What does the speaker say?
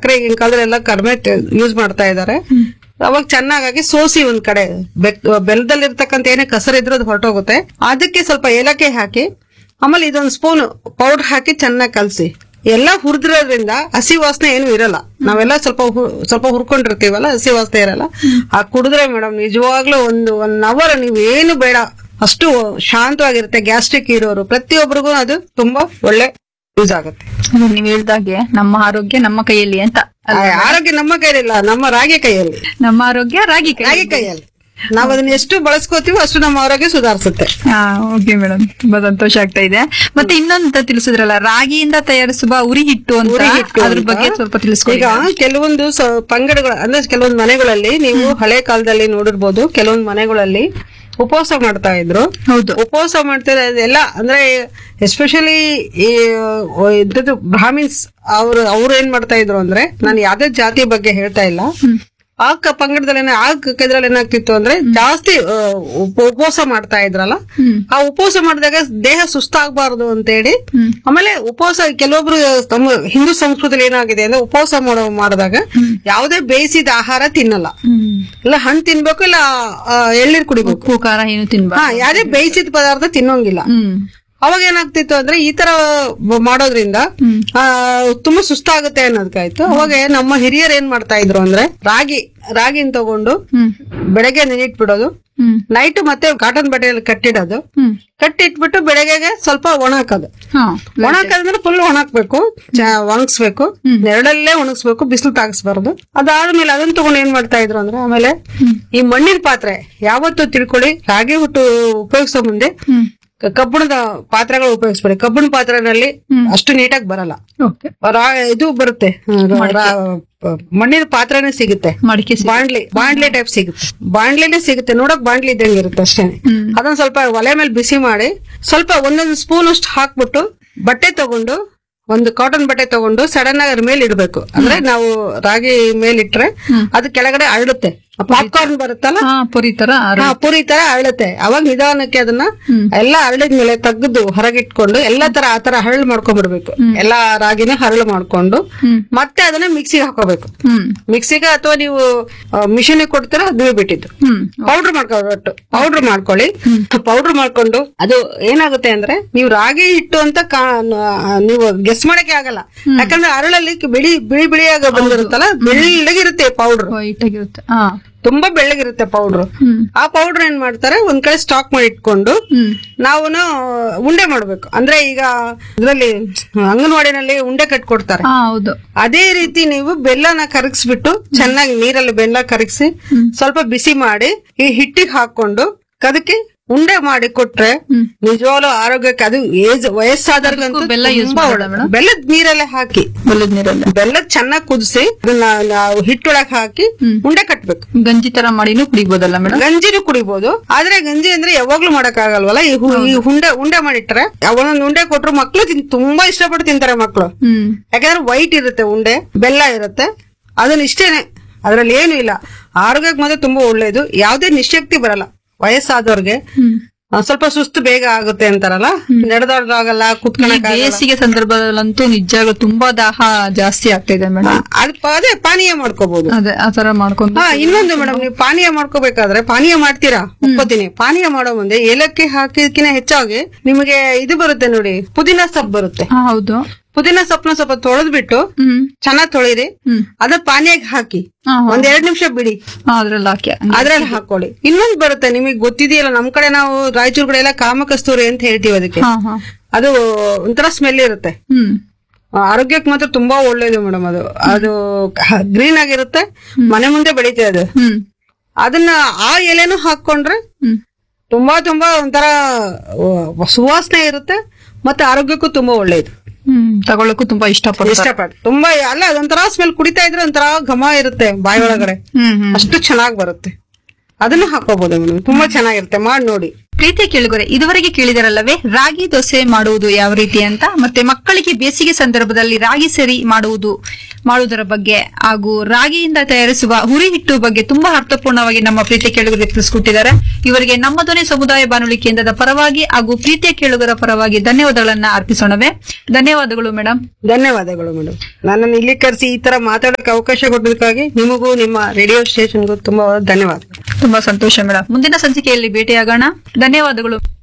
ಸಕ್ಕರೆ ಈಗಿನ ಕಾಲದಲ್ಲಿ ಎಲ್ಲ ಕಡಿಮೆ ಯೂಸ್ ಮಾಡ್ತಾ ಇದ್ದಾರೆ ಅವಾಗ ಚೆನ್ನಾಗಾಗಿ ಸೋಸಿ ಒಂದ್ ಕಡೆ ಬೆಕ್- ಬೆಲ್ಲದಲ್ಲಿರ್ತಕ್ಕಂಥ ಏನೇ ಕಸರಿದ್ರು ಅದು ಹೊರಟೋಗುತ್ತೆ ಅದಕ್ಕೆ ಸ್ವಲ್ಪ ಏಲಕ್ಕಿ ಹಾಕಿ ಆಮೇಲೆ ಇದೊಂದು ಸ್ಪೂನ್ ಪೌಡರ್ ಹಾಕಿ ಚೆನ್ನಾಗಿ ಕಲಸಿ ಎಲ್ಲ ಹುರಿದಿರೋದ್ರಿಂದ ಹಸಿ ವಾಸನೆ ಏನು ಇರಲ್ಲ ನಾವೆಲ್ಲ ಸ್ವಲ್ಪ ಹು- ಸ್ವಲ್ಪ ಹುರ್ಕೊಂಡಿರ್ತೀವಲ್ಲ ಹಸಿ ವಾಸನೆ ಇರಲ್ಲ ಆ ಕುಡಿದ್ರೆ ಮೇಡಮ್ ನಿಜವಾಗ್ಲೂ ಒಂದು ಒನ್ ಅವರ್ ನೀವು ಏನು ಬೇಡ ಅಷ್ಟು ಶಾಂತವಾಗಿರುತ್ತೆ ಗ್ಯಾಸ್ಟ್ರಿಕ್ ಇರೋರು ಪ್ರತಿಯೊಬ್ಬರಿಗೂ ಅದು ತುಂಬಾ ಒಳ್ಳೆ ಯೂಸ್ ಆಗುತ್ತೆ ಅದೇ ನೀವ್ ಹೇಳ್ದಾಗೆ ನಮ್ಮ ಆರೋಗ್ಯ ನಮ್ಮ ಕೈಯಲ್ಲಿ ಅಂತ ಆ, ಆರೋಗ್ಯ ನಮ್ಮ ಕೈಯಲ್ಲಿಲ್ಲ ನಮ್ಮ ರಾಗಿ ಕೈಯಲ್ಲಿ ನಮ್ಮ ಆರೋಗ್ಯ ರಾಗಿ ಕೈ ರಾಗಿ ಕೈಯಲ್ಲಿ ನಾವು ಅದನ್ನ ಎಷ್ಟು ಬಳಸ್ಕೋತೀವೋ ಅಷ್ಟು ನಮ್ಮ ಆರೋಗ್ಯ ಸುಧಾರಿಸುತ್ತೆ ಹಾ ಓಕೆ ಮೇಡಮ್ ತುಂಬಾ ಸಂತೋಷ ಆಗ್ತಾ ಇದೆ ಮತ್ತೆ ಇನ್ನೊಂದು ತಿಳಿಸಿದ್ರಲ್ಲ ರಾಗಿಯಿಂದ ತಯಾರಿಸುವ ಉರಿ ಹಿಟ್ಟು ಅಂತ ಉರಿ ಹಿಟ್ಟು ಅದ್ರ ಅಂತ. ಬಗ್ಗೆ ಸ್ವಲ್ಪ ತಿಳಿಸ್ಕೊಡಿ ಈಗ ಕೆಲವೊಂದು ಸ- ಪಂಗಡಗಳು ಅಂದ್ರೆ ಕೆಲವೊಂದು ಮನೆಗಳಲ್ಲಿ ನೀವು ಹಳೆ ಕಾಲದಲ್ಲಿ ನೋಡಿರ್ಬೋದು ಕೆಲವೊಂದು ಮನೆಗಳಲ್ಲಿ ಉಪವಾಸ ಮಾಡ್ತಾ ಇದ್ರು ಹೌದು ಉಪವಾಸ ಮಾಡ್ತಾರೆ ಅದೆಲ್ಲ ಅಂದ್ರೆ ಎಸ್ಪೆಷಲಿ ಈ ಇದ್ದದ್ದು ಬ್ರಾಹ್ಮಿನ್ಸ್ ಅವ್ರು ಅವ್ರು ಏನ್ ಮಾಡ್ತಾ ಇದ್ರು ಅಂದ್ರೆ ನಾನು ಯಾವ್ದೇ ಜಾತಿ ಬಗ್ಗೆ ಹೇಳ್ತಾ ಇಲ್ಲ ಆ ಕ- ಪಂಗಡದಲ್ಲಿ ಏನ- ಆ ಕ- ಇದ್ರಲ್ಲಿ ಏನಾಗ್ತಿತ್ತು ಅಂದ್ರೆ ಜಾಸ್ತಿ ಆ, ಉಪ- ಉಪವಾಸ ಮಾಡ್ತಾ ಇದ್ರಲ್ಲ ಹ್ಮ್. ಆ ಉಪವಾಸ ಮಾಡಿದಾಗ ದೇಹ ಸುಸ್ತಾಗಬಾರದು ಅಂತೇಳಿ ಹ್ಮ್. ಆಮೇಲೆ ಉಪವಾಸ ಕೆಲವೊಬ್ರು ತಮ್ಮ ಹಿಂದೂ ಸಂಸ್ಕೃತಿಯಲ್ಲಿ ಏನಾಗಿದೆ ಅಂದ್ರೆ ಉಪವಾಸ ಮಾಡೋ ಮಾಡಿದಾಗ ಯಾವುದೇ ಬೇಯಿಸಿದ ಆಹಾರ ತಿನ್ನಲ್ಲ ಹ್ಮ್ ಇಲ್ಲ ಹಣ್ಣು ತಿನ್ಬೇಕು ಇಲ್ಲ ಆ, ಎಳ್ನೀರ್ ಕುಡಿಬೇಕು ಉಪ್ಪು ಖಾರ ಏನು ತಿನ್ಬಾರ್ದು ಹಾ ಯಾವ್ದೇ ಬೇಯಿಸಿದ ಪದಾರ್ಥ ತಿನ್ನೋಂಗಿಲ್ಲ ಹ್ಮ್ ಅವಾಗ ಏನಾಗ್ತಿತ್ತು ಅಂದ್ರೆ ಈ ತರ ಬ- ಮಾಡೋದ್ರಿಂದ ಹ್ಮ್. ಆ, ತುಂಬಾ ಸುಸ್ತಾಗುತ್ತೆ ಅನ್ನೋದಕ್ಕಾಯ್ತು ಅವಾಗ ನಮ್ಮ ಹಿರಿಯರು ಏನ್ ಮಾಡ್ತಾ ಇದ್ರು ಅಂದ್ರೆ ರಾಗಿ ರಾಗಿನ ತಗೊಂಡು ಹ್ಮ್ ಬೆಳಗ್ಗೆ ನೆನಿಟ್ಬಿಡೋದು ಹ್ಮ್ ನೈಟ್ ಮತ್ತೆ ಕಾಟನ್ ಬಟ್ಟೆಯಲ್ಲಿ ಕಟ್ಟಿಡೋದು ಹ್ಮ್ ಕಟ್ಟಿಟ್ಬಿಟ್ಟು ಬೆಳಗ್ಗೆಗೆ ಸ್ವಲ್ಪ ಒಣಹಾಕೋದು ಹಾ ಒಣಹಾಕೋದಂದ್ರೆ ಫುಲ್ ಒಣಹಾಕ್ಬೇಕು ಚ- ಒಣಗಿಸ್ಬೇಕು ನೆರಳಲ್ಲೇ ಒಣಗಿಸ್ಬೇಕು ಬಿಸಿಲು ತಾಗಿಸ್ಬಾರ್ದು ಅದಾದ್ಮೇಲೆ ಅದನ್ನ ತಗೊಂಡು ಏನ್ ಮಾಡ್ತಾ ಇದ್ರು ಅಂದ್ರೆ ಆಮೇಲೆ ಈ ಮಣ್ಣಿನ ಪಾತ್ರೆ ಯಾವತ್ತೂ ತಿಳ್ಕೊಳ್ಳಿ ರಾಗಿ ಹುಟ್ಟು ಉಪಯೋಗಿಸೋ ಮುಂದೆ ಹ್ಮ್ ಕ- ಕಬ್ಬಿಣದ ಪಾತ್ರೆಗಳು ಉಪಯೋಗಿಸ್ಬೇಡಿ ಕಬ್ಬಿಣ ಪಾತ್ರೆನಲ್ಲಿ ಅಷ್ಟು ನೀಟಾಗಿ ಬರಲ್ಲ ಓಕೆ ರಾ- ಇದು ಬರುತ್ತೆ ರಾ- ರಾ- ಮಣ್ಣಿನ ಪಾತ್ರೆನೇ ಸಿಗುತ್ತೆ ಮಡಿಕೆ ಸಿ- ಬಾಂಡ್ಲಿ ಬಾಂಡ್ಲಿ ಟೈಪ್ ಸಿಗುತ್ತೆ ಬಾಂಡ್ಲಿನೇ ಸಿಗುತ್ತೆ ನೋಡಕ್ ಬಾಂಡ್ಲಿ ಇದ್ದಂಗೆ ಇರುತ್ತೆ ಅಷ್ಟೇ ಹ್ಮ್. ಅದನ್ನ ಸ್ವಲ್ಪ ಒಲೆ ಮೇಲೆ ಬಿಸಿ ಮಾಡಿ ಸ್ವಲ್ಪ ಒಂದೊಂದು ಸ್ಪೂನ್ ಅಷ್ಟು ಹಾಕ್ಬಿಟ್ಟು ಬಟ್ಟೆ ತಗೊಂಡು ಒಂದು ಕಾಟನ್ ಬಟ್ಟೆ ತಗೊಂಡು ಸಡನ್ ಆಗಿ ಅದ್ರ ಮೇಲೆ ಇಡ್ಬೇಕು ಅಂದ್ರೆ ನಾವು ರಾಗಿ ಮೇಲಿಟ್ರೆ ಅದು ಕೆಳಗಡೆ ಅರಳುತ್ತೆ ಪಾಪ್ಕಾರ್ನ್ ಬರುತ್ತಲ್ಲ ಹಾ ಪುರಿ ತರ ಅರ- ಹಾ ಪುರಿ ತರ ಅರಳುತ್ತೆ ಅವಾಗ ನಿಧಾನಕ್ಕೆ ಅದನ್ನ ಎಲ್ಲ ಹರಳಿದ್ಮೇಲೆ ತೆಗೆದು ಹೊರಗಿಟ್ಕೊಂಡು ಎಲ್ಲಾ ತರ ಆ ತರ ಹರಳು ಮಾಡ್ಕೊಂಡ್ಬಿಡ್ಬೇಕು ಎಲ್ಲಾ ರಾಗಿನ ಹರಳು ಮಾಡ್ಕೊಂಡು ಹ್ಮ್ ಮತ್ತೆ ಅದನ್ನ ಮಿಕ್ಸಿಗೆ ಹಾಕೋಬೇಕು ಹ್ಮ್ ಮಿಕ್ಸಿಗೆ ಅಥವಾ ನೀವು ಮಿಷಿನ್ ಕೊಡ್ತೀರಾ ಅದುವೇ ಬಿಟ್ಟಿದ್ದು ಹ್ಮ್ ಪೌಡರ್ ಮಾಡ್ಕೊಳ್ಳಿ ಒಟ್ಟು ಪೌಡರ್ ಮಾಡ್ಕೊಳ್ಳಿ ಪೌಡರ್ ಮಾಡ್ಕೊಂಡು ಅದು ಏನಾಗುತ್ತೆ ಅಂದ್ರೆ ನೀವು ರಾಗಿ ಹಿಟ್ಟು ಅಂತ ಕಾ- ನ- ನೀವು ಗೆಸ್ ಮಾಡಕ್ಕೆ ಆಗಲ್ಲ ಯಾಕಂದ್ರೆ ಅರಳಲ್ಲಿ ಬಿಳಿ ಬಿಳಿ ಬಿಳಿಯಾಗ ಬಂದಿರುತ್ತಲ್ಲ ಬೆಳ್ಳಗಿರುತ್ತೆ ಪೌಡರ್ ವೈಟ್ ಆಗಿರುತ್ತೆ ಹಾ ತುಂಬಾ ಬೆಳ್ಳಗಿರುತ್ತೆ ಪೌಡರ್ ಹ್ಮ್ ಆ ಪೌಡರ್ ಏನ್ ಮಾಡ್ತಾರೆ ಒಂದ್ ಕಡೆ ಸ್ಟಾಕ್ ಮಾಡಿ ಇಟ್ಕೊಂಡು ಹ್ಮ್ ನಾವು ಉಂಡೆ ಮಾಡ್ಬೇಕು ಅಂದ್ರೆ ಈಗ ಇದ್ರಲ್ಲಿ ಅಂಗನವಾಡಿನಲ್ಲಿ ಉಂಡೆ ಕಟ್ಕೊಡ್ತಾರೆ ಹಾ ಹೌದು ಅದೇ ರೀತಿ ನೀವು ಬೆಲ್ಲನ ಕರಗಿಸ್ಬಿಟ್ಟು ಚೆನ್ನಾಗಿ ನೀರಲ್ಲಿ ಬೆಲ್ಲ ಕರಗಿಸಿ ಸ್ವಲ್ಪ ಬಿಸಿ ಮಾಡಿ ಈ ಹಿಟ್ಟಿಗೆ ಹಾಕೊಂಡು ಅದಕ್ಕೆ ಉಂಡೆ ಮಾಡಿ ಕೊಟ್ರೆ ಹ್ಮ್. ನಿಜವಾಗ್ಲೂ ಆರೋಗ್ಯಕ್ಕೆ ಅದು ಏಜ್ ವಯಸ್ಸಾದವ್ರಿಗಂತೂ ಅದಕ್ಕೂ ಬೆಲ್ಲ use ತುಂಬಾ ಮಾಡೋದಾ ಒಳ್ಳೆ- ಮೇಡಮ್? ಬೆಲ್ಲದ ನೀರಲ್ಲೇ ಹಾಕಿ ಬೆಲ್ಲದ ನೀರಲ್ಲ ಬೆಲ್ಲ ಚೆನ್ನಾಗಿ ಕುದಿಸಿ ಅದನ್ನ ನಾವು ಹಿಟ್ಟೊಳಗೆ ಹಾಕಿ ಉಂಡೆ ಕಟ್ಬೇಕು ಗಂಜಿ ತರ ಮಾಡಿನೂ ಕುಡಿಬೋದಲ್ಲ ಮೇಡಮ್ ಗಂಜಿನೂ ಕುಡಿಬಹುದು ಆದ್ರೆ ಗಂಜಿ ಅಂದ್ರೆ ಯಾವಾಗ್ಲೂ ಮಾಡಕ್ ಆಗಲ್ವಲ್ಲ ಈ ಹು- ಈ ಉಂಡೆ ಉಂಡೆ ಮಾಡಿಟ್ರೆ ಒಂದೊಂದು ಉಂಡೆ ಕೊಟ್ರು ಮಕ್ಳು ತಿನ್- ತುಂಬಾ ಇಷ್ಟಪಟ್ಟು ತಿಂತಾರೆ ಮಕ್ಳು ಹ್ಮ್ ಯಾಕಂದ್ರೆ ವೈಟ್ ಇರುತ್ತೆ ಉಂಡೆ ಬೆಲ್ಲ ಇರುತ್ತೆ ಅದನ್ನ ಇಷ್ಟೇನೆ ಅದ್ರಲ್ಲಿ ಏನು ಇಲ್ಲ ಆರೋಗ್ಯಕ್ಕೆ ಮಾತ್ರ ತುಂಬಾ ಒಳ್ಳೇದು ಯಾವ್ದೇ ನಿಶಕ್ತಿ ಬರಲ್ಲ ವಯಸ್ಸಾದವ್ರಿಗೆ ಹ್ಮ್ ಆ, ಸ್ವಲ್ಪ ಸುಸ್ತು ಬೇಗ ಆಗುತ್ತೆ ಅಂತಾರಲ್ಲ ನಡೆದಾಡೋದಾಗಲ್ಲ ಈ ಕುತ್ಕೊಳಕ್ ಬೇಸಿಗೆ ಸಂದರ್ಭದಲ್ಲಂತೂ ನಿಜವಾಗ್ಲೂ ತುಂಬಾ ದಾಹ ಜಾಸ್ತಿ ಆಗ್ತಾ ಇದೆ ಮೇಡಮ್ ಅದ್ ಅದೇ ಪಾನೀಯ ಮಾಡ್ಕೋಬಹುದು ಅದೇ ಆ ತರ ಮಾಡ್ಕೊಂಡು ಹಾ ಇನ್ನೊಂದು ಮೇಡಮ್ ನೀವು ಪಾನೀಯ ಮಾಡ್ಕೋಬೇಕಾದ್ರೆ ಪಾನೀಯ ಮಾಡ್ತೀರಾ ಒಪ್ಕೋತೀನಿ ಪಾನೀಯ ಮಾಡೋ ಮುಂದೆ ಏಲಕ್ಕಿ ಹಾಕಿದ್ಕಿನ ಹೆಚ್ಚಾಗಿ ನಿಮಗೆ ಇದು ಬರುತ್ತೆ ನೋಡಿ ಪುದೀನ ಸೊಪ್ಪು ಬರುತ್ತೆ ಹಾ ಹೌದು ಪುದೀನ ಸೊಪ್ಪನ್ನ ಸ್ವಲ್ಪ ತೊಳೆದ್ಬಿಟ್ಟು ಹ್ಮ್ ಚೆನ್ನಾಗಿ ತೊಳಿರಿ ಹ್ಮ್ ಅದ ಪಾನೀಯಕ್ಕೆ ಹಾಕಿ ಹಾ, ಹಾ. ಒಂದ್ ಎರಡ್ ನಿಮಿಷ ಬಿಡಿ ಹಾ, ಅದ್ರಲ್ಲಿ ಹಾಕಿ ಅದ್ರಲ್ಲಿ ಹಾಕೊಳ್ಳಿ ಇನ್ನೊಂದ್ ಬರುತ್ತೆ ನಿಮಗೆ ಗೊತ್ತಿದೆಯಲ್ಲ ನಮ್ ಕಡೆ ನಾವು ರಾಯಚೂರ್ ಕಡೆ ಎಲ್ಲ ಕಾಮಕಸ್ತೂರಿ ಅಂತ ಹೇಳ್ತೀವಿ ಅದಕ್ಕೆ ಹಾ ಹಾ ಅದು ಒಂಥರ ಸ್ಮೆಲ್ ಇರುತ್ತೆ ಹ್ಮ್ ಆ, ಆರೋಗ್ಯಕ್ಕೆ ಮಾತ್ರ ತುಂಬಾ ಒಳ್ಳೇದು ಮೇಡಮ್ ಅದು ಅದು ಗ್ರೀನ್ ಆಗಿರುತ್ತೆ ಮನೆ ಮುಂದೆ ಬೆಳೀತದೆ ಅದು ಹ್ಮ್ ಅದನ್ನ ಆ ಎಲೆನೂ ಹಾಕೊಂಡ್ರೆ ಹ್ಮ್ ತುಂಬಾ ತುಂಬಾ ಒಂಥರ ಆ, ಸುವಾಸನೆ ಇರುತ್ತೆ ಮತ್ತೆ ಆರೋಗ್ಯಕ್ಕೂ ತುಂಬಾ ಒಳ್ಳೇದು ಹ್ಮ್ ತಗೊಳಕ್ಕೂ ತುಂಬಾ ಇಷ್ಟಪಡ್ತಾರೆ ಇಷ್ಟಪಟ್ಟು ತುಂಬಾ ಅಲ್ಲ ಅದೊಂಥರ ಸ್ಮೆಲ್ ಕುಡಿತಾ ಇದ್ರೆ ಒಂಥರ ಘಮ ಇರುತ್ತೆ ಬಾಯಿ ಒಳಗಡೆ ಹ್ಮ್ ಹ್ಮ್ ಅಷ್ಟು ಚೆನ್ನಾಗಿ ಬರುತ್ತೆ ಅದನ್ನು ಹಾಕೋಬಹುದು ಮೇಡಮ್ ತುಂಬಾ ಚೆನ್ನಾಗಿರುತ್ತೆ ಮಾಡಿ ನೋಡಿ ಪ್ರೀತಿಯ ಕೇಳುಗರೆ ಇದುವರೆಗೆ ಕೇಳಿದರಲ್ಲವೇ ರಾಗಿ ದೋಸೆ ಮಾಡುವುದು ಯಾವ ರೀತಿ ಅಂತ ಮತ್ತೆ ಮಕ್ಕಳಿಗೆ ಬೇಸಿಗೆ ಸಂದರ್ಭದಲ್ಲಿ ರಾಗಿ ಸರಿ ಮಾಡುವುದು ಮಾಡುವುದರ ಬಗ್ಗೆ ಹಾಗೂ ರಾಗಿಯಿಂದ ತಯಾರಿಸುವ ಹುರಿ ಹಿಟ್ಟು ಬಗ್ಗೆ ತುಂಬಾ ಅರ್ಥಪೂರ್ಣವಾಗಿ ನಮ್ಮ ಪ್ರೀತಿಯ ಕೇಳುಗರಿಗೆ ತಿಳಿಸ್ಕೊಟ್ಟಿದ್ದಾರೆ ಇವರಿಗೆ ನಮ್ಮ ಧ್ವನಿ ಸಮುದಾಯ ಬಾನುಲಿ ಕೇಂದ್ರದ ಪರವಾಗಿ ಹಾಗೂ ಪ್ರೀತಿಯ ಕೇಳುಗರ ಪರವಾಗಿ ಧನ್ಯವಾದಗಳನ್ನ ಅರ್ಪಿಸೋಣವೇ ಧನ್ಯವಾದಗಳು ಮೇಡಮ್ ಧನ್ಯವಾದಗಳು ಮೇಡಮ್ ನನ್ನನ್ನು ಇಲ್ಲಿ ಕರೆಸಿ ಈ ತರ ಮಾತಾಡೋಕೆ ಅವಕಾಶ ಕೊಟ್ಟದಕ್ಕಾಗಿ ನಿಮಗೂ ನಿಮ್ಮ ರೇಡಿಯೋ ಸ್ಟೇಷನ್ಗೂ ತುಂಬಾ ಧನ್ಯವಾದ ತುಂಬಾ ಸಂತೋಷ ಮೇಡಮ್ ಮುಂದಿನ ಸಂಚಿಕೆಯಲ್ಲಿ ಭೇಟಿಯಾಗೋಣ ಧನ್ಯವಾದಗಳು